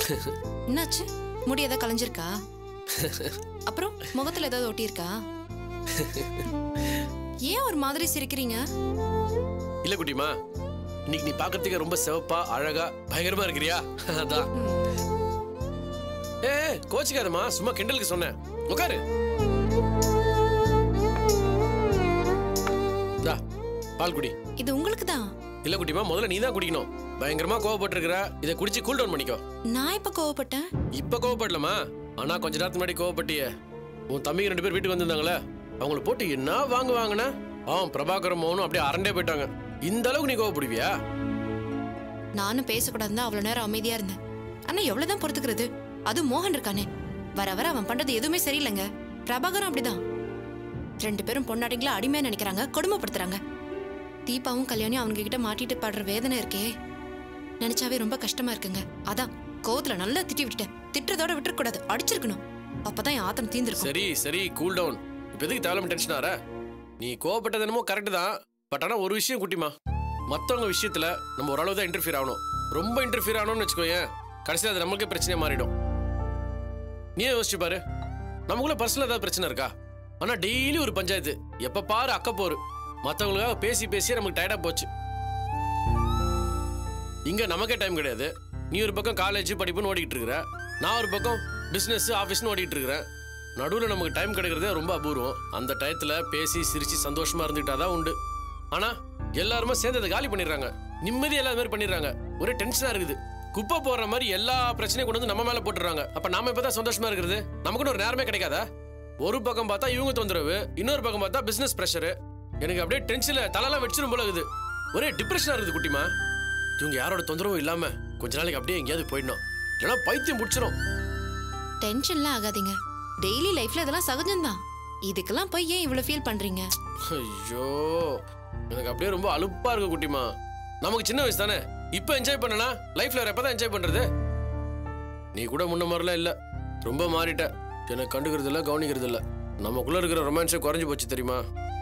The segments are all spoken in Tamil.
என்னாச்சு முடி ஏதாவது கலைஞ்சிருக்கா அப்புறம் முகத்துல ஏதாவது ஒட்டியிருக்கா ஏன் ஒரு மாதிரி சிரிக்கிறீங்க இல்ல குட்டிமா இன்னைக்கு நீ பாக்கிறதுக்கு ரொம்ப சிவப்பா அழகா பயங்கரமா இருக்கிறியா அதான் ஏ கோச்சிக்காதம்மா சும்மா கிண்டலுக்கு சொன்னேன் உட்காரு இந்தா, பால் குடி இது உங்களுக்கு தான் இல்ல குட்டிமா முதல்ல நீ தான் குடிக்கணும் பயங்கரமா கோவப்பட்டிருக்கிற இதை குடிச்சு கூல் டவுன் பண்ணிக்கோ நான் இப்ப கோவப்பட்டேன் இப்ப கோவப்படலமா ஆனா கொஞ்ச நேரத்துக்கு முன்னாடி கோவப்பட்டியே உன் தம்பிங்க ரெண்டு பேர் வீட்டுக்கு வந்திருந்தாங்களே அவங்கள போட்டு என்ன வாங்கு வாங்கின அவன் பிரபாகரம் மோகனும் அப்படியே அரண்டே போயிட்டாங்க இந்த அளவுக்கு நீ கோவப்படுவியா நானும் பேசக்கூடாதுன்னு அவ்வளவு நேரம் அமைதியா இருந்தேன் ஆனா எவ்வளவுதான் பொறுத்துக்கிறது அது மோகன் இருக்கானே வர வர அவன் பண்றது எதுவுமே சரியில்லைங்க பிரபாகரும் அப்படிதான் ரெண்டு பேரும் பொண்டாட்டிங்களா அடிமையா நினைக்கிறாங்க கொடுமைப்படுத்துறாங்க தீபாவும் கல்யாணியும் அவங்க கிட்ட மாட்டிட்டு படுற வேதனை இருக்கே நினைச்சாவே ரொம்ப கஷ்டமா இருக்குங்க அதான் கோவத்துல நல்லா திட்டி விட்டுட்டேன் திட்டுறதோட விட்டுறக்கூடாது அடிச்சிருக்கணும் அப்பதான் என் ஆத்திரம் தீந்துருக்கும் சரி சரி கூல் டவுன் இப்ப எதுக்கு தேவையில்லாம டென்ஷன் ஆற நீ கோவப்பட்டது என்னமோ கரெக்ட் தான் பட் ஆனா ஒரு விஷயம் குட்டிமா மத்தவங்க விஷயத்துல நம்ம ஓரளவு தான் இன்டர்ஃபியர் ஆகணும் ரொம்ப இன்டர்ஃபியர் ஆகணும்னு வச்சுக்கோயேன் கடைசியில் அது நமக்கே பிரச்சனையா மாறிடும் நீயே யோசிச்சு பாரு நமக்குள்ள பர்சனல் ஏதாவது பிரச்சனை இருக்கா ஆனா டெய்லி ஒரு பஞ்சாயத்து எப்ப பாரு அக்க போரு மத்தவங்களுக்காக பேசி பேசியே நமக்கு டயர்டா போச்சு இங்க நமக்கே டைம் கிடையாது நீ ஒரு பக்கம் காலேஜ் படிப்புன்னு ஓடிக்கிட்டு இருக்கிற நான் ஒரு பக்கம் பிசினஸ் ஆஃபீஸ்னு ஓடிட்டு இருக்கிறேன் நடுவில் நமக்கு டைம் கிடைக்கிறதே ரொம்ப அபூர்வம் அந்த டயத்துல பேசி சிரிச்சு சந்தோஷமா இருந்துக்கிட்டாதான் உண்டு ஆனா எல்லாருமே சேர்ந்து அதை காலி பண்ணிடுறாங்க நிம்மதி எல்லா மாதிரி பண்ணிடுறாங்க ஒரே டென்ஷனா இருக்குது குப்பை போடுற மாதிரி எல்லா பிரச்சனையும் கொண்டு வந்து நம்ம மேல போட்டுறாங்க அப்ப நாம இப்பதான் சந்தோஷமா இருக்கிறது நமக்குன்னு ஒரு நேரமே கிடைக்காதா ஒரு பக்கம் பார்த்தா இவங்க தொந்தரவு இன்னொரு பக்கம் பார்த்தா பிசினஸ் ப்ரெஷர் எனக்கு அப்படியே டென்ஷன்ல தலைலாம் வச்சிரும் போல இருக்குது ஒரே டிப்ரெஷனா இருக்குது குட்டிமா இவங்க யாரோட தொந்தரவும் இல்லாம கொஞ்ச நாளைக்கு அப்படியே எங்கேயாவது போயிடணும் இல்லைன்னா பைத்தியம் பிடிச்சிரும் டென்ஷன்லாம் ஆகாதீங்க டெய்லி லைஃப்ல இதெல்லாம் சகஜம்தான் இதுக்கெல்லாம் போய் ஏன் இவ்வளவு ஃபீல் பண்றீங்க ஐயோ எனக்கு அப்படியே ரொம்ப அலுப்பா இருக்கு குட்டிமா நமக்கு சின்ன வயசு தானே இப்போ என்ஜாய் பண்ணனா லைஃப்ல வேற எப்பதான் என்ஜாய் பண்றது நீ கூட முன்ன மாதிரிலாம் இல்ல ரொம்ப மாறிட்ட எனக்கு கண்டுக்கிறது இல்ல கவனிக்கிறது இல்ல நமக்குள்ள இருக்கிற ரொமான்ஸே குறைஞ்சு போச்சு தெரியுமா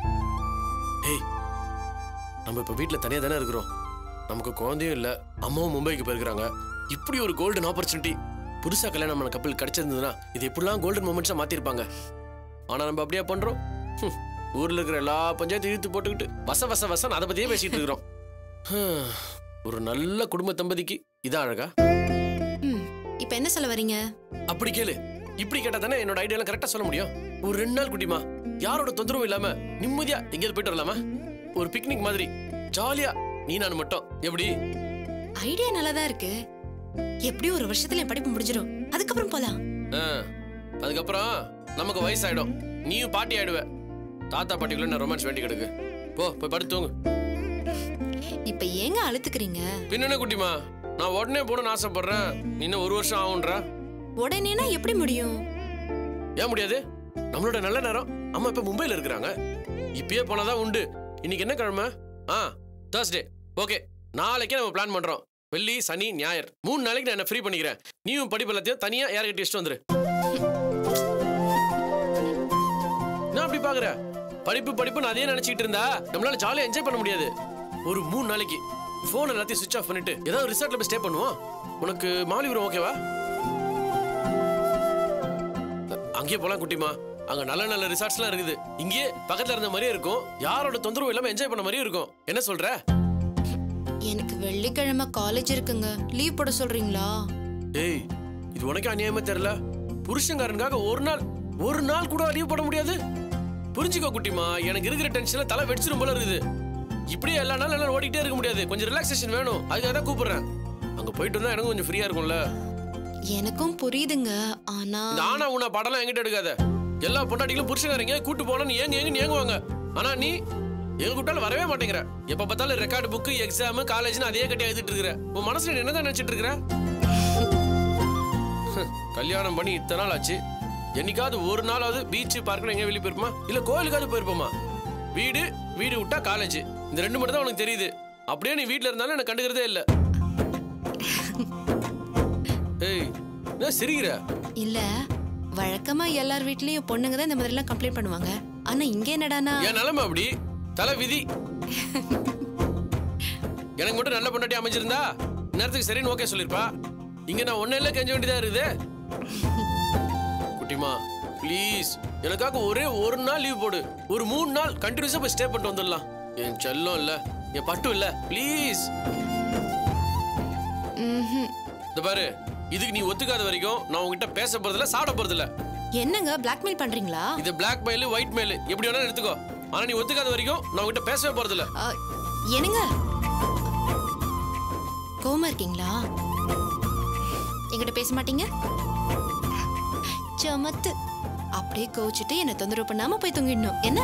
ஏய் நம்ம இப்ப வீட்ல தனியா தானே இருக்கிறோம் நமக்கு குழந்தையும் இல்ல அம்மாவும் மும்பைக்கு போயிருக்காங்க இப்படி ஒரு கோல்டன் ஆப்பர்ச்சுனிட்டி புதுசா கல்யாணம் பண்ண கப்பல் கிடைச்சிருந்ததுன்னா இது எப்படிலாம் கோல்டன் மூமெண்ட்ஸா மாத்திருப்பாங்க ஆனா நம்ம அப்படியே பண்றோம் ஹம், ஊர்ல இருக்கிற எல்லா பஞ்சாயத்து இழுத்து போட்டுக்கிட்டு வச வச வசன்னு அதை பத்தியே பேசிட்டு இருக்கிறோம் ஹம், ஒரு நல்ல குடும்ப தம்பதிக்கு இதான் அழகா ம் இப்ப என்ன சொல்ல வரீங்க அப்படி கேளு இப்படி கேட்டா தானே என்னோட ஐடியாலாம் கரெக்டா சொல்ல முடியும் ஒரு ரெண்டு நாள் குட்டிமா யாரோட தொந்தரவும் இல்லாம நிம்மதியா எங்கேயாவது போயிட்டு வரலாமா ஒரு பிக்னிக் மாதிரி ஜாலியா நீ நான் மட்டும் எப்படி ஐடியா நல்லாதான் இருக்கு எப்படியும் ஒரு வருஷத்துல என் படிப்பு முடிஞ்சிடும் அதுக்கப்புறம் போலாம் ஆ, அதுக்கப்புறம் நமக்கு வயசாயிடும் நீயும் பாட்டி ஆயிடுவ தாத்தா பாட்டிக்குள்ள நான் ரொமான்ஸ் வேண்டி கிடக்கு போ போய் படுத்து தூங்கு இப்ப ஏங்க அழுத்துக்கிறீங்க பின்ன என்ன குட்டிமா நான் உடனே போகணும்னு ஆசைப்படுறேன் நீ இன்னும் ஒரு வருஷம் ஆகுன்ற உடனேனா எப்படி முடியும் ஏன் முடியாது நம்மளோட நல்ல நேரம் அம்மா இப்ப மும்பைல இருக்கிறாங்க இப்பயே போனாதான் உண்டு இன்னைக்கு என்ன கிழமை ஆ தேர்ஸ்டே ஓகே நாளைக்கே நம்ம பிளான் பண்றோம் வெள்ளி சனி ஞாயிறு மூணு நாளைக்கு நான் என்ன ஃப்ரீ பண்ணிக்கிறேன் நீயும் படிப்பு எல்லாத்தையும் தனியா யார்கிட்ட இஷ்டம் வந்துரு நான் அப்படி பாக்குற படிப்பு படிப்புன்னு அதே நினைச்சிட்டு இருந்தா நம்மளால ஜாலியா என்ஜாய் பண்ண முடியாது ஒரு மூணு நாளைக்கு போன் எல்லாத்தையும் சுவிச் ஆஃப் பண்ணிட்டு ஏதாவது ரிசார்ட்ல போய் ஸ்டே பண்ணுவோம் உனக்கு மாலிபுரம் ஓகேவா அங்கேயே போலாம் குட்டிமா அங்க நல்ல நல்ல ரிசார்ட்ஸ்லாம் இருக்குது இங்கேயே பக்கத்துல இருந்த மாதிரியே இருக்கும் யாரோட தொந்தரவும் இல்லாம என்ஜாய் பண்ண மாதிரியும் இருக்கும் என்ன சொல்ற எனக்கு வெள்ளிக்கிழமை காலேஜ் இருக்குங்க லீவ் போட சொல்றீங்களா ஏய் இது உனக்கு அநியாயமா தெரியல புருஷங்காரனுக்காக ஒரு நாள் ஒரு நாள் கூட லீவ் போட முடியாது புரிஞ்சுக்கோ குட்டிமா எனக்கு இருக்கிற டென்ஷன்ல தலை வெடிச்சிரும் போல இருக்குது இப்படியே எல்லா நாளும் எல்லாம் ஓடிக்கிட்டே இருக்க முடியாது கொஞ்சம் ரிலாக்ஸேஷன் வேணும் அதுக்காக தான் கூப்பிடுறேன் அங்க போயிட்டு வந்தா எனக்கும் கொஞ்சம் ஃப்ரீயா இருக்கும்ல எனக்கும் புரியுதுங்க ஆனா இந்த ஆனா உன்ன படம்லாம் என்கிட்ட எடுக்காத எல்லா பொண்டாட்டிகளும் புருஷங்காரங்க கூட்டு போனா நீ ஏங்க ஏங்க ஏங்குவாங்க ஆனா நீ எங்க கூட்டாலும் வரவே மாட்டேங்கிற எப்ப பார்த்தாலும் ரெக்கார்டு புக்கு எக்ஸாம் காலேஜ்னு அதே கட்டி எழுதிட்டு இருக்கிற உன் மனசுல நீ என்னதான் நினைச்சிட்டு இருக்கிற கல்யாணம் பண்ணி இத்தனை நாள் ஆச்சு என்னைக்காவது ஒரு நாளாவது பீச் பார்க்கணும் எங்க வெளியே போயிருப்போமா இல்ல கோயிலுக்காவது போயிருப்போமா வீடு வீடு விட்டா காலேஜ் இந்த ரெண்டு மட்டும் தான் உனக்கு தெரியுது அப்படியே நீ வீட்ல இருந்தாலும் எனக்கு கண்டுக்கிறதே இல்ல ஏய் என்ன சிரிக்கிற இல்ல வழக்கமா எல்லார் வீட்லயும் பொண்ணுங்க தான் இந்த மாதிரி எல்லாம் கம்ப்ளைண்ட் பண்ணுவாங்க ஆனா இங்க என்னடானா என் நிலைமை அப்படி தலை விதி எனக்கு மட்டும் நல்ல பொண்டாட்டி அமைஞ்சிருந்தா நேரத்துக்கு சரின்னு ஓகே சொல்லிருப்பா இங்க நான் ஒன்னே எல்லாம் கெஞ்ச வேண்டியதா இருக்குது குட்டிமா ப்ளீஸ் எனக்காக ஒரே ஒரு நாள் லீவ் போடு ஒரு மூணு நாள் கண்டினியூஸா போய் ஸ்டே பண்ணிட்டு வந்துடலாம் என் செல்லம் இல்ல என் பட்டு இல்ல ப்ளீஸ் ம்ஹும். இந்த பாரு இதுக்கு நீ ஒத்துக்காத வரைக்கும் நான் உங்ககிட்ட பேச போறதில்ல சாப்பிட போறதில்ல என்னங்க பிளாக்மெயில் பண்றீங்களா இது பிளாக் மெயில் ஒயிட் மெயில் எப்படி வேணாலும் எடுத்துக்கோ ஆனா நீ ஒத்துக்காத வரைக்கும் நான் உங்ககிட்ட பேசவே போறதில்ல ஆ, என்னங்க கோவமா இருக்கீங்களா என்கிட்ட பேச மாட்டீங்க சமத்து அப்படியே கோச்சிட்டு என்ன தொந்தரவு பண்ணாம போய் தூங்கிடணும் என்ன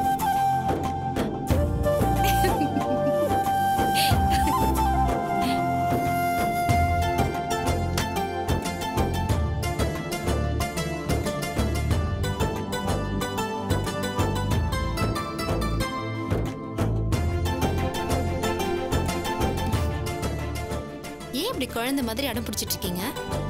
ஏன் இப்படி குழந்தை மாதிரி அடம் பிடிச்சிட்டு இருக்கீங்க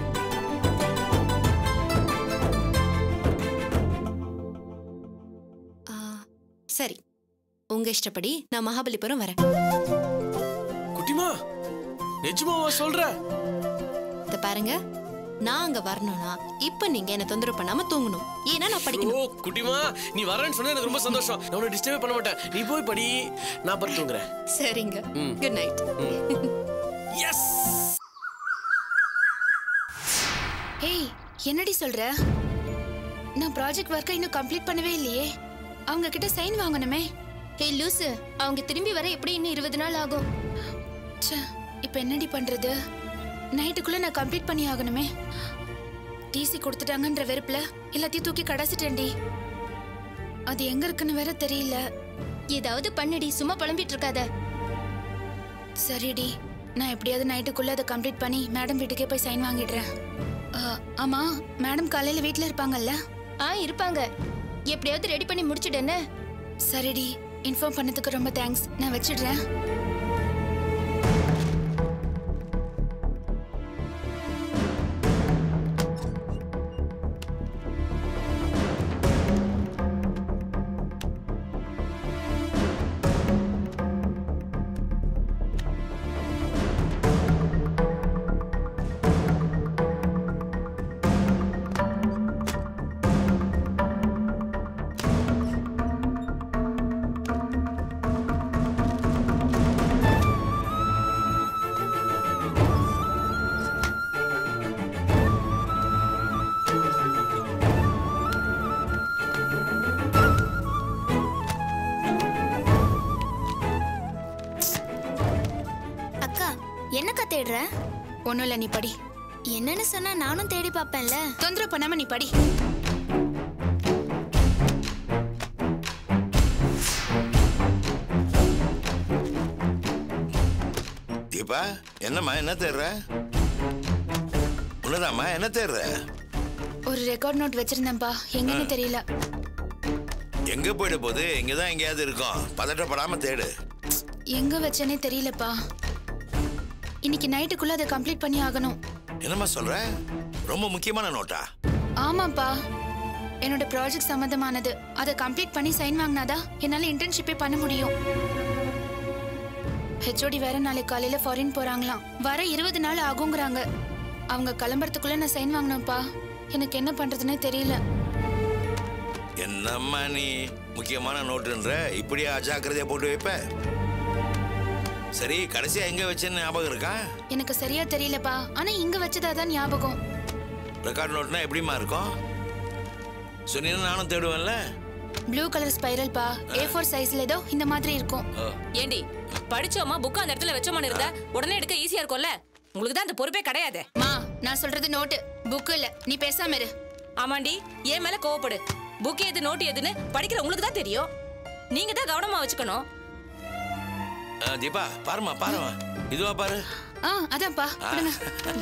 ஆ, சரி உங்க இஷ்டப்படி நான் மகாபலிபுரம் வரேன் குட்டிமா நிஜமாவா சொல்ற இத பாருங்க நான் அங்க வரணும்னா இப்ப நீங்க என்ன தொந்தரவு பண்ணாம தூங்கணும் ஏன்னா நான் படிக்கணும் ஓ குட்டிமா நீ வரேன்னு சொன்னா எனக்கு ரொம்ப சந்தோஷம் நான் உன்னை டிஸ்டர்பே பண்ண மாட்டேன் நீ போய் படி நான் படுத்து தூங்குறேன் சரிங்க ம். குட் நைட் எஸ் ஏய் என்னடி சொல்ற நான் ப்ராஜெக்ட் ஒர்க்கை இன்னும் கம்ப்ளீட் பண்ணவே இல்லையே அவங்க கிட்ட சைன் வாங்கணுமே ஏய் லூசு அவங்க திரும்பி வர எப்படி இன்னும் இருபது நாள் ஆகும் ச்சே இப்போ என்னடி பண்றது நைட்டுக்குள்ள நான் கம்ப்ளீட் பண்ணி ஆகணுமே டிசி கொடுத்துட்டாங்கன்ற வெறுப்புல எல்லாத்தையும் தூக்கி கடைசிட்டேன்டி அது எங்க இருக்குன்னு வேற தெரியல ஏதாவது பண்ணுடி சும்மா புலம்பிட்டு இருக்காத சரிடி நான் எப்படியாவது நைட்டுக்குள்ள அதை கம்ப்ளீட் பண்ணி மேடம் வீட்டுக்கே போய் சைன் வாங்கிடுறேன் ஆ, ஆமா மேடம் காலையில வீட்ல இருப்பாங்கல்ல ஆ இருப்பாங்க எப்படியாவது ரெடி பண்ணி முடிச்சிடுன்னு சரிடி இன்ஃபார்ம் பண்ணதுக்கு ரொம்ப தேங்க்ஸ் நான் வச்சிடுறேன் அக்கா என்னக்கா தேடுற ஒன்றும் இல்லை நீ படி என்னன்னு சொன்னா நானும் தேடி பார்ப்பேன்ல தொந்தரவு பண்ணாம நீ படி தீபா என்னம்மா என்ன தேடுற உன்னதாம்மா என்ன தேடுற ஒரு ரெக்கார்ட் நோட் வச்சிருந்தேன்ப்பா எங்கன்னு தெரியல எங்க போயிட போகுது இங்கதான் எங்கேயாவது இருக்கும் பதட்டப்படாம தேடு எங்க வச்சேனே தெரியலப்பா இன்னைக்கு நைட்டுக்குள்ள அதை கம்ப்ளீட் பண்ணி ஆகணும் என்னம்மா சொல்ற ரொம்ப முக்கியமான நோட்டா ஆமாப்பா என்னோட ப்ராஜெக்ட் சம்மந்தமானது அதை கம்ப்ளீட் பண்ணி சைன் வாங்கினாதா என்னால இன்டர்ன்ஷிப்பே பண்ண முடியும் ஹெச்ஓடி வேற நாளைக்கு காலையில ஃபாரின் போறாங்களாம் வர இருபது நாள் ஆகுங்கிறாங்க அவங்க கிளம்புறதுக்குள்ள நான் சைன் வாங்கணும்ப்பா எனக்கு என்ன பண்றதுன்னே தெரியல என்னம்மா நீ முக்கியமான நோட்டுன்ற இப்படியே அஜாக்கிரதையா போட்டு வைப்ப சரி கடைசியா எங்க வச்சேன்னு ஞாபகம் இருக்கா எனக்கு சரியா தெரியலப்பா ஆனா இங்க வச்சதாதான் ஞாபகம் ரெக்கார்ட் நோட்னா எப்படிம்மா இருக்கும் சொன்னீங்கன்னா நானும் தேடுவேன்ல ப்ளூ கலர் ஸ்பைரல்ப்பா ஏ ஃபோர் சைஸ்ல ஏதோ இந்த மாதிரி இருக்கும் ஏண்டி படிச்சோமா புக் அந்த இடத்துல வச்சோமான்னு இருந்தா உடனே எடுக்க ஈஸியா இருக்கும்ல உங்களுக்கு தான் அந்த பொறுப்பே கிடையாது மா நான் சொல்றது நோட்டு புக்கு இல்ல நீ பேசாம இரு ஆமாண்டி என் மேல கோவப்படு புக் எது நோட்டு எதுன்னு படிக்கிற உங்களுக்கு தான் தெரியும் நீங்க தான் கவனமா வச்சுக்கணும் ஆ, தீபா பாருமா பாருமா இதுவா பாரு ஆ அதான்ப்பா கொடுங்க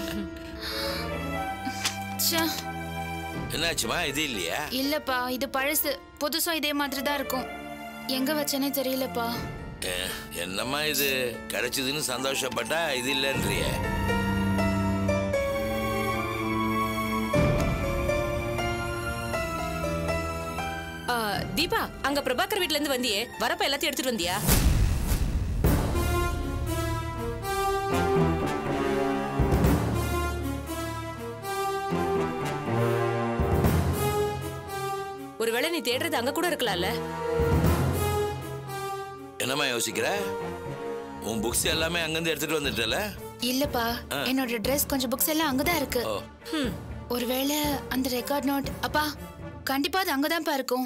ச்சே, என்னாச்சுமா இது இல்லையா இல்லப்பா இது பழசு புதுசும் இதே மாதிரி தான் இருக்கும் எங்க வச்சேனே தெரியலப்பா ஏ, என்னம்மா இது கிடைச்சதுன்னு சந்தோஷப்பட்டா இது இல்லைன்றிய ஆ, தீபா அங்க பிரபாகர் வீட்ல இருந்து வந்தியே வரப்ப எல்லாத்தையும் எடுத்துட்டு வந்தியா நீ தேடுறது அங்க கூட இருக்கலாம்ல என்னம்மா யோசிக்கிற உன் புக்ஸ் எல்லாமே அங்கேருந்து எடுத்துட்டு வந்துட்டல இல்லப்பா என்னோட ட்ரெஸ் கொஞ்சம் புக்ஸ் எல்லாம் அங்கதான் இருக்கு ஓ ஹம், ஒருவேளை அந்த ரெக்கார்ட் நோட் அப்பா கண்டிப்பா அது அங்கதான்ப்பா இருக்கும்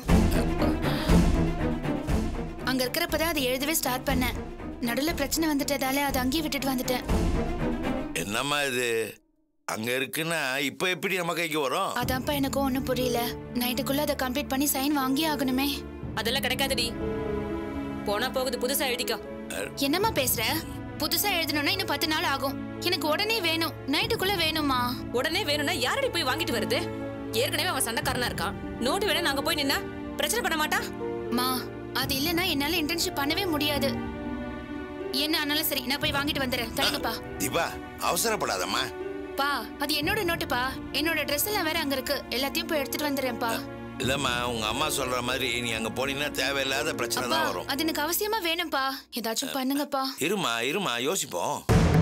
அங்க இருக்கிறப்பதான் அதை எழுதவே ஸ்டார்ட் பண்ணேன் நடுவுல பிரச்சனை வந்துட்டதால அதை அங்கேயே விட்டுட்டு வந்துட்டேன் என்னம்மா இது அங்க இருக்குன்னா இப்ப எப்படி நம்ம கைக்கு வரும் அதான்ப்பா எனக்கும் ஒன்றும் புரியல நைட்டுக்குள்ள அதை கம்ப்ளீட் பண்ணி சைன் வாங்கி ஆகணுமே அதெல்லாம் கிடைக்காதுடி போனா போகுது புதுசா எழுதிக்கோ என்னம்மா பேசுற புதுசா எழுதணும்னா இன்னும் பத்து நாள் ஆகும் எனக்கு உடனே வேணும் நைட்டுக்குள்ள வேணுமா உடனே வேணும்னா யாரடி போய் வாங்கிட்டு வருது ஏற்கனவே அவன் சண்டைக்காரனா இருக்கான் நோட்டு வேணா நாங்க போய் நின்னா பிரச்சனை பண்ண மாட்டா மா அது இல்லைன்னா என்னால இன்டர்ன்ஷிப் பண்ணவே முடியாது என்ன ஆனாலும் சரி நான் போய் வாங்கிட்டு வந்துடுறேன் தள்ளுங்கப்பா தீபா அவசரப்படாதம்மா பா அது என்னோட நோட்டுப்பா என்னோட ட்ரெஸ் எல்லாம் வேற அங்க இருக்கு எல்லாத்தையும் போய் எடுத்துட்டு வந்துடுறேன்ப்பா இல்லம்மா உங்க அம்மா சொல்ற மாதிரி நீ அங்க போனீங்கன்னா தேவையில்லாத பிரச்சனை அப்பா தான் வரும் அது எனக்கு அவசியமா வேணும்ப்பா ஏதாச்சும் பண்ணுங்கப்பா இருமா இருமா யோசிப்போம்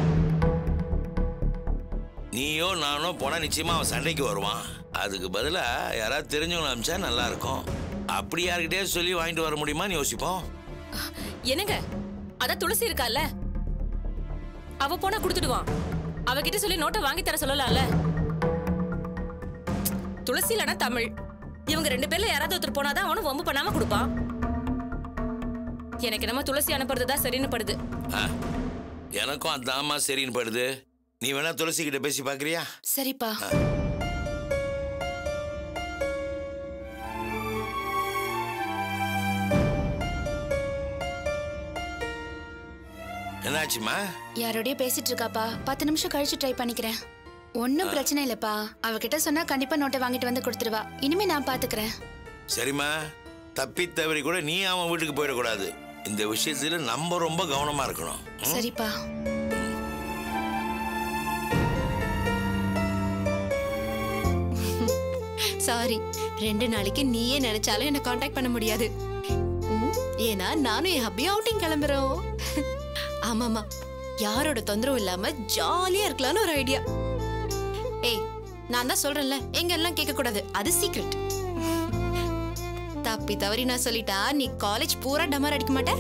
நீயோ நானோ போனா நிச்சயமா அவன் சண்டைக்கு வருவான் அதுக்கு பதிலா யாராவது தெரிஞ்சவங்க அனுப்பிச்சா நல்லா இருக்கும் அப்படி யார்கிட்டயே சொல்லி வாங்கிட்டு வர முடியுமான்னு யோசிப்போம் என்னங்க அதான் துளசி இருக்கால்ல அவ போனா கொடுத்துடுவான் அவகிட்ட சொல்லி நோட்டை வாங்கி தர சொல்லலாம்ல துளசி இல்லனா தமிழ் இவங்க ரெண்டு பேர்ல யாராவது ஒருத்தர் போனாதான் அவனும் வம்பு பண்ணாம கொடுப்பான் எனக்கு என்னமோ துளசி அனுப்புறது தான் சரின்னு படுது ஆ, எனக்கும் அதாம்மா சரின்னு படுது நீ வேணா துளசி கிட்ட பேசி பாக்குறியா சரிப்பா என்னாச்சுமா யாரோடய பேசிட்டு இருக்காப்பா பத்து நிமிஷம் கழிச்சு ட்ரை பண்ணிக்கிறேன் ஒன்றும் பிரச்சனை இல்லப்பா அவகிட்ட சொன்னா கண்டிப்பா நோட்டை வாங்கிட்டு வந்து கொடுத்துருவா இனிமே நான் பாத்துக்கிறேன் சரிம்மா தப்பி தவறி கூட நீ அவன் வீட்டுக்கு போயிடக்கூடாது இந்த விஷயத்துல நம்ம ரொம்ப கவனமா இருக்கணும் ம்? சரிப்பா சாரி ரெண்டு நாளைக்கு நீயே நினைச்சாலும் என்ன காண்டாக்ட் பண்ண முடியாது ம், ஏன்னா நானும் என் ஹப்பியும் அவுட்டிங் கிளம்புறோம் ஆமாமா யாரோட தொந்தரவும் இல்லாம ஜாலியா இருக்கலாம்னு ஒரு ஐடியா ஏய் நான் தான் சொல்றேன்ல எங்க எல்லாம் கேட்க கூடாது அது சீக்ரெட் தப்பி தவறி நான் சொல்லிட்டா நீ காலேஜ் பூரா டமார் அடிக்க மாட்ட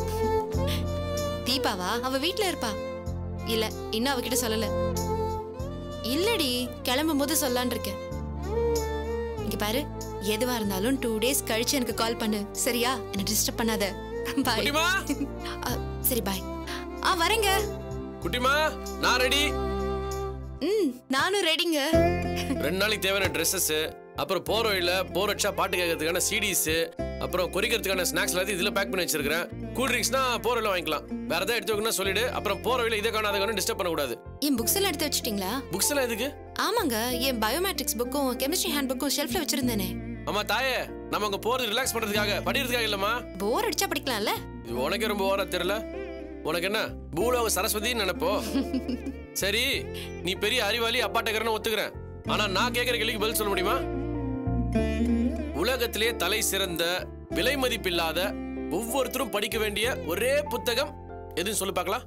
தீபாவா அவ வீட்ல இருப்பா இல்ல இன்னும் அவகிட்ட சொல்லல இல்லடி கிளம்பும் போது சொல்லலான் இருக்கேன் இங்க பாரு எதுவா இருந்தாலும் டூ டேஸ் கழிச்சு எனக்கு கால் பண்ணு சரியா என்ன டிஸ்டர்ப் பண்ணாத பாய் குட்டிமா சரி பாய் ஆ வரேங்க குட்டிமா நான் ரெடி ம் நானும் ரெடிங்க ரெண்டு நாளைக்கு தேவையான ட்ரெஸ்ஸஸ் அப்புறம் போற வழியில போர் அடிச்சா பாட்டு கேட்கறதுக்கான சிடிஸ் அப்புறம் கொறிக்கிறதுக்கான ஸ்நாக்ஸ் எல்லாத்தையும் இதுல பேக் பண்ணி வச்சிருக்கேன் கூல் ட்ரிங்க்ஸ்னா போற வழியில வாங்கிக்கலாம் வேற ஏதாவது எடுத்து வைக்கணும்னா சொல்லிடு அப்புறம் போற வழியில இதை காணாத காணும் டிஸ்டர்ப் பண்ணக்கூடாது என் புக்ஸ் எல்லாம் எடுத்து வச்சிட்டீங்களா புக்ஸ் எல்லாம் எதுக்கு ஆமாங்க என் பயோமேட்ரிக்ஸ் புக்கும் கெமிஸ்ட்ரி ஹேண்ட் புக்கும் ஷெல்ஃப்ல வச்சிருந்தேனே ஆமா தாயே நம்ம அங்க போறது ரிலாக்ஸ் பண்றதுக்காக படிக்கிறதுக்காக இல்லம்மா போர் அடிச்சா படிக்கலாம்ல இது உனக்கே ரொம்ப ஓரா தெரியல உனக்கு என்ன பூலோக சரஸ்வதின்னு நினைப்போ சரி நீ பெரிய அறிவாளி அப்பாட்டக்கிறன்னு ஒத்துக்கிறேன் ஆனா நான் கேட்கிற கேள்விக்கு பதில் சொல்ல முடியுமா உலகத்திலே தலை சிறந்த விலை மதிப்பில்லாத ஒவ்வொருத்தரும் படிக்க வேண்டிய ஒரே புத்தகம் எதுன்னு சொல்லி பார்க்கலாம்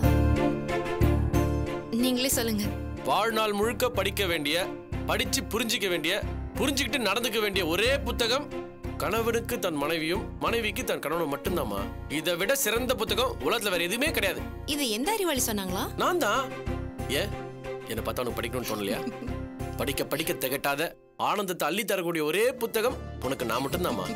நீங்களே சொல்லுங்க வாழ்நாள் முழுக்க படிக்க வேண்டிய படிச்சு புரிஞ்சிக்க வேண்டிய புரிஞ்சுக்கிட்டு நடந்துக்க வேண்டிய ஒரே புத்தகம் கணவனுக்கு தன் மனைவியும் மனைவிக்கு தன் கணவனும் மட்டும்தாம்மா இதை விட சிறந்த புத்தகம் உலகத்துல வேற எதுவுமே கிடையாது இது எந்த அறிவாளி சொன்னாங்களா நான் தான் ஏன் என்னை பார்த்தா உனக்கு படிக்கணும்னு தோணலையா படிக்க படிக்க திகட்டாத ஆனந்தத்தை அள்ளி தரக்கூடிய ஒரே புத்தகம் உனக்கு நான் மட்டும்தாம்மா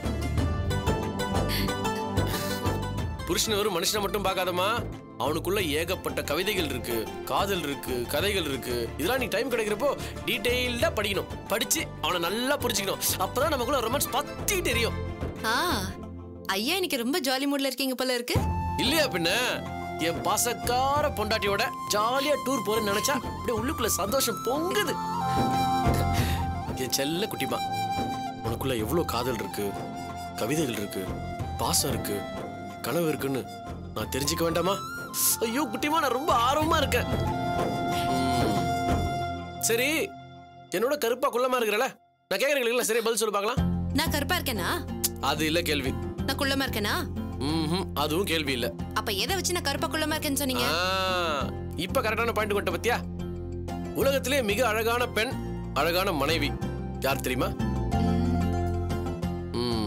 புருஷன் ஒரு மனுஷனை மட்டும் பார்க்காதம்மா அவனுக்குள்ள ஏகப்பட்ட கவிதைகள் இருக்கு காதல் இருக்கு கதைகள் இருக்கு இதெல்லாம் நீ டைம் கிடைக்கிறப்போ டீடைல்டா படிக்கணும் படிச்சு அவனை நல்லா புரிஞ்சுக்கணும் அப்பதான் நமக்குள்ள ரொமான்ஸ் பத்தி தெரியும் ஆ ஐயா இன்னைக்கு ரொம்ப ஜாலி மூட்ல இருக்கீங்க போல இருக்கு இல்லையா பின்ன என் பாசக்கார பொண்டாட்டியோட ஜாலியா டூர் போறேன்னு நினைச்சா அப்படியே உள்ளுக்குள்ள சந்தோஷம் பொங்குது என் செல்ல குட்டிமா உனக்குள்ள எவ்வளவு காதல் இருக்கு கவிதைகள் இருக்கு பாசம் இருக்கு கனவு இருக்குன்னு நான் தெரிஞ்சுக்க வேண்டாமா ஐயோ குட்டிமா நான் ரொம்ப ஆர்வமா இருக்கேன் உம். சரி என்னோட கருப்பா குள்ளமா இருக்கிறல நான் கேக்குறீங்களா சரி பதில் சொல்லு பார்க்கலாம் நான் கருப்பா இருக்கேனா அது இல்ல கேள்வி நான் குள்ளமா இருக்கேனா ம்ஹும், அதுவும் கேள்வி இல்ல அப்ப எதை வச்சு நான் கருப்பா குள்ளமா இருக்கேன்னு சொன்னீங்க ஆ, இப்ப கரெக்டான பாயிண்ட் கொண்ட பத்தியா உலகத்திலே மிக அழகான பெண் அழகான மனைவி யார் தெரியுமா ம்,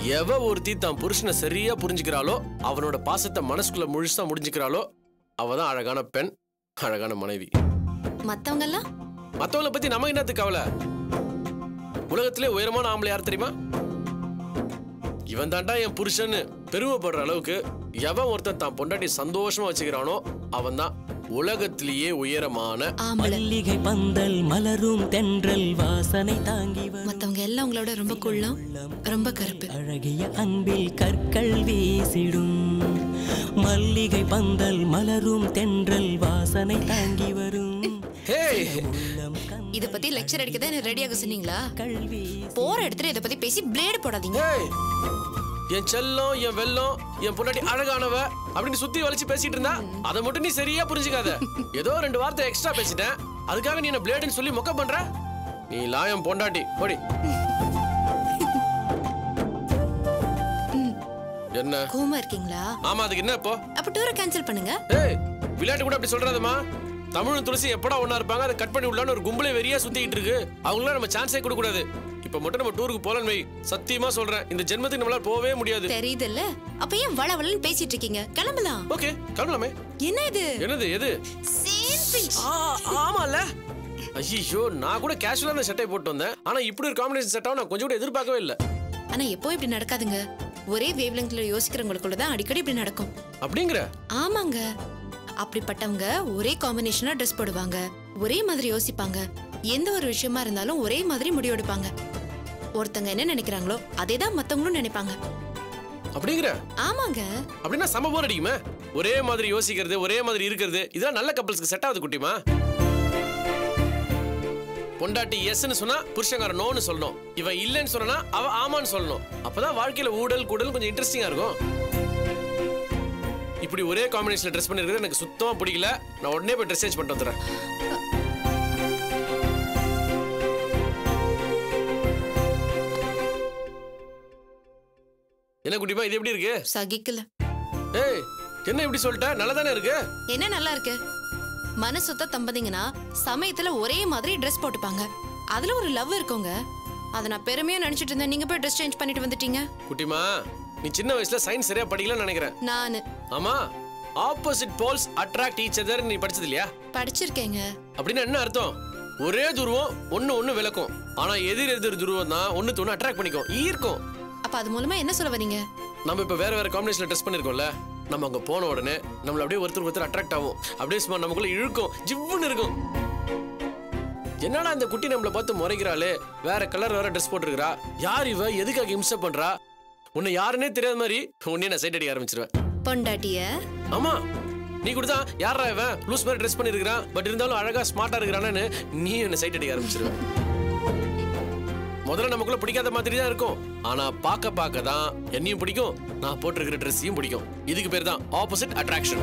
எவ ஒருத்தி தான் புருஷனை சரியா புரிஞ்சுக்கிறாளோ அவனோட பாசத்தை மனசுக்குள்ள முழுசா முடிஞ்சுக்கிறாளோ அவ தான் அழகான பெண் அழகான மனைவி மத்தவங்க எல்லாம் மத்தவங்கள பத்தி நமக்கு என்னத்துக்கு கவலை உலகத்திலே உயரமான ஆம்பளை யார் தெரியுமா இவன் தாண்டா என் புருஷன்னு பெருமைப்படுற அளவுக்கு எவன் ஒருத்தன் தான் பொண்டாட்டி சந்தோஷமா வச்சுக்கிறானோ அவன் தான் உலகத்திலேயே உயரமான ஆம்பளை மல்லிகை பந்தல் மலரும் தென்றல் வாசனை தாங்கி வரும் மத்தவங்க எல்லாம் உங்களோட ரொம்ப குள்ளம் ரொம்ப கருப்பு அழகிய அன்பில் கற்கள் வீசிடும் மல்லிகை பந்தல் மலரும் தென்றல் வாசனை தாங்கி வரும் ஹே உள்ளம் இத பத்தி லெக்சர் அடிக்க தான் ரெடியாக சொன்னீங்களா கல்வி போற இடத்துல இத பத்தி பேசி பிளேடு போடாதீங்க ஏய் என் செல்லம் என் வெல்லம் என் பொண்டாட்டி அழகானவ அப்படின்னு சுத்தி வளைச்சு பேசிட்டு இருந்தா அதை மட்டும் நீ சரியா புரிஞ்சுக்காத ஏதோ ரெண்டு வார்த்தை எக்ஸ்ட்ரா பேசிட்டேன் அதுக்காக நீ என்ன பிளேடுன்னு சொல்லி மொக்க பண்ற நீ லாயம் பொண்டாட்டி போடி என்ன கோமா இருக்கீங்களா ஆமா அதுக்கு என்ன இப்போ அப்ப டூரை கேன்சல் பண்ணுங்க ஏய் விளையாட்டு கூட அப்படி சொல்றாதம்மா தமிழும் துளசி எப்படா ஒண்ணா இருப்பாங்க அதை கட் பண்ணி விடலான்னு ஒரு கும்பலே வெறியா சுத்திக்கிட்டு இருக்கு அவங்களாம் நம்ம சான்ஸே கொடுக்க கூடாது இப்ப மட்டும் நம்ம டூருக்கு போலன்னு வை சத்தியமா சொல்றேன் இந்த ஜென்மத்துக்கு நம்மளால போகவே முடியாது தெரியுதுல்ல அப்ப ஏன் வள வளன்னு பேசிட்டு இருக்கீங்க கிளம்பலாம் ஓகே கிளம்பலாமே என்ன இது என்னது எது சேம் பிஞ்ச் ஆ, ஆமால ஐயோ நான் கூட கேஷுவலான சட்டை போட்டு வந்தேன் ஆனா இப்படி ஒரு காம்பினேஷன் செட்டாவும் நான் கொஞ்சம் கூட எதிர்பார்க்கவே இல்ல ஆனா எப்போ இப்படி நடக்காதுங்க ஒரே வேவ்லெங்க்ல யோசிக்கிறவங்களுக்குள்ள தான் அடிக்கடி இப்படி நடக்கும் அப்படிங்கிற ஆமாங்க அப்படிப்பட்டவங்க ஒரே காம்பினேஷனா ட்ரெஸ் போடுவாங்க ஒரே மாதிரி யோசிப்பாங்க எந்த ஒரு விஷயமா இருந்தாலும் ஒரே மாதிரி முடிவெடுப்பாங்க ஒருத்தங்க என்ன நினைக்கிறாங்களோ அதே தான் மத்தவங்களும் நினைப்பாங்க அப்படிங்கிற ஆமாங்க அப்படின்னா சம போர் அடிக்குமே ஒரே மாதிரி யோசிக்கிறது ஒரே மாதிரி இருக்கிறது இதெல்லாம் நல்ல கப்பல்ஸ்க்கு செட் ஆகுது குட்டிமா பொண்டாட்டி எஸ்ன்னு சொன்னா புருஷங்கார நோன்னு சொல்லணும் இவன் இல்லைன்னு சொன்னா அவ ஆமான்னு சொல்லணும் அப்பதான் வாழ்க்கையில ஊடல் கூடல் கொஞ்சம் இன்ட்ரெஸ்டிங்கா இருக்கும் இப்படி ஒரே காம்பினேஷன்ல ட்ரெஸ் பண்ணிருக்கிறது எனக்கு சுத்தமா பிடிக்கல நான் உடனே போய் ட்ரெஸ் சேஞ்ச் பண்ணிட்டு வந்துடுறேன் என்ன குட்டிமா இது எப்படி இருக்கு சகிக்கல ஏய் என்ன இப்படி சொல்லிட்ட நல்லா தானே இருக்கு என்ன நல்லா இருக்கு மனசுத்த தம்பதிங்கன்னா சமயத்துல ஒரே மாதிரி ட்ரெஸ் போட்டுப்பாங்க அதுல ஒரு லவ் இருக்குங்க அதை நான் பெருமையா நினைச்சிட்டு இருந்தேன் நீங்க போய் ட்ரெஸ் சேஞ்ச் பண்ணிட்டு வந்துட்டீங்க குட்டிமா நீ சின்ன வயசுல சயின்ஸ் சரியா படிக்கலன்னு நினைக்கிறேன் நானு ஆமா opposite poles attract each other நீ படிச்சது இல்லையா படிச்சிருக்கேங்க அப்படின்னா என்ன அர்த்தம் ஒரே துருவம் ஒண்ணு ஒண்ணு விளக்கும் ஆனா எதிர் எதிர் துருவம் தான் ஒண்ணு ஒண்ணு அட்ராக்ட் பண்ணிக்கும் ஈர்க்கும் அப்ப அது மூலமா என்ன சொல்ல வரீங்க நம்ம இப்ப வேற வேற காம்பினேஷன்ல ட்ரெஸ் பண்ணிருக்கோம்ல நம்ம அங்க போன உடனே நம்மள அப்படியே ஒருத்தர் ஒருத்தர் அட்ராக்ட் ஆகும் அப்படியே சும்மா நமக்குள்ள இழுக்கும் ஜிவ்வுன்னு இருக்கும் என்னடா இந்த குட்டி நம்மள பார்த்து முறைக்கிறாளே வேற கலர் வேற ட்ரெஸ் போட்டிருக்கிறா யார் இவ எதுக்காக இம்சை பண்றா உன்னை யாருன்னே தெரியாத மாதிரி உன்னையே நான் சைட் அடிக்க ஆரம்பிச்சிருவேன் பொண்டாட்டிய ஆமா நீ கூட தான் யாரா இவன் லூஸ் மாதிரி ட்ரெஸ் பண்ணிருக்கான் பட் இருந்தாலும் அழகா ஸ்மார்ட்டா இருக்கிறானு நீ என்ன சைட் அடிக்க ஆரம்பிச்சிருவேன் முதல்ல நமக்குள்ள பிடிக்காத மாதிரி தான் இருக்கும் ஆனா பார்க்க பார்க்க தான் என்னையும் பிடிக்கும் நான் போட்டிருக்கிற ட்ரெஸ்ஸையும் பிடிக்கும் இதுக்கு பேர் தான் ஆப்போசிட் அட்ராக்ஷன்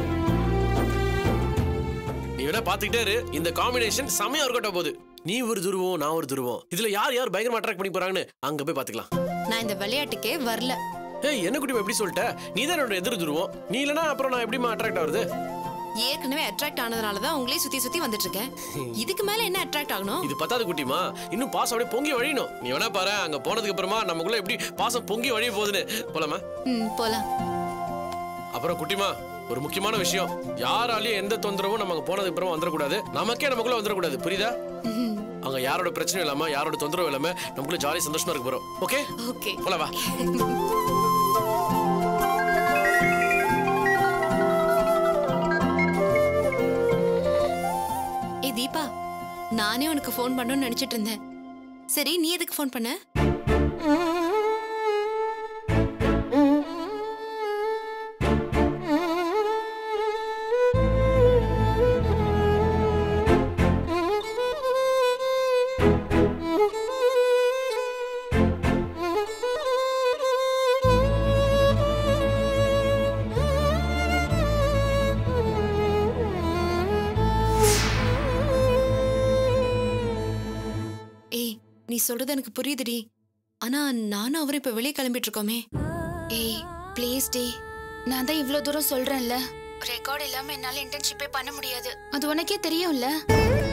நீ வேணா பாத்துக்கிட்டே இரு இந்த காம்பினேஷன் செமையா இருக்கட்டும் போகுது நீ ஒரு துருவம் நான் ஒரு துருவம் இதுல யார் யார் பயங்கரமா அட்ராக்ட் பண்ணி போறாங்கன்னு அங்க போய் பாத்துக்கலாம் நான் இந்த விளையாட்டுக்கே வரல ஏய் என்ன குட்டி எப்படி சொல்லிட்ட நீ தான் என்னோட எதிர் துருவம் நீ இல்லனா அப்புறம் நான் எப்படிமா அட்ராக்ட் ஆகுறது ஏற்கனவே அட்ராக்ட் ஆனதுனால தான் உங்களே சுத்தி சுத்தி வந்துட்டு இருக்கேன் இதுக்கு மேல என்ன அட்ராக்ட் ஆகணும் இது பத்தாது குட்டிமா இன்னும் பாசம் அப்படியே பொங்கி வழியணும் நீ வேணா பாரு அங்க போனதுக்கு அப்புறமா நமக்குள்ள எப்படி பாசம் பொங்கி வழிய போகுதுன்னு போலாமா ம் போலாம் அப்புறம் குட்டிமா ஒரு முக்கியமான விஷயம் யாராலையும் எந்த தொந்தரவும் நம்ம அங்க போனதுக்கு அப்புறமா வந்துடக்கூடாது நமக்கே நமக்குள்ள வந்துடக்கூடாது புரியுதா ம், அங்க யாரோட பிரச்சனையும் இல்லாம யாரோட தொந்தரவும் இல்லாம நமக்குள்ள ஜாலி சந்தோஷமா இருக்க போறோம் ஓகே ஓகே போல வா ஏ தீபா நானே உனக்கு ஃபோன் பண்ணணும்னு நினைச்சிட்டு இருந்தேன் சரி நீ எதுக்கு ஃபோன் பண்ண ஏய் நீ சொல்றது எனக்கு புரியுதுடி ஆனா நானும் அவரும் இப்ப வெளியே கிளம்பிட்டு இருக்கோமே ஏய் ப்ளீஸ் டி நான் தான் இவ்ளோ தூரம் சொல்றேன்ல ரெக்கார்ட் இல்லாம என்னால இன்டர்ன்ஷிப்பே பண்ண முடியாது அது உனக்கே தெரியும்ல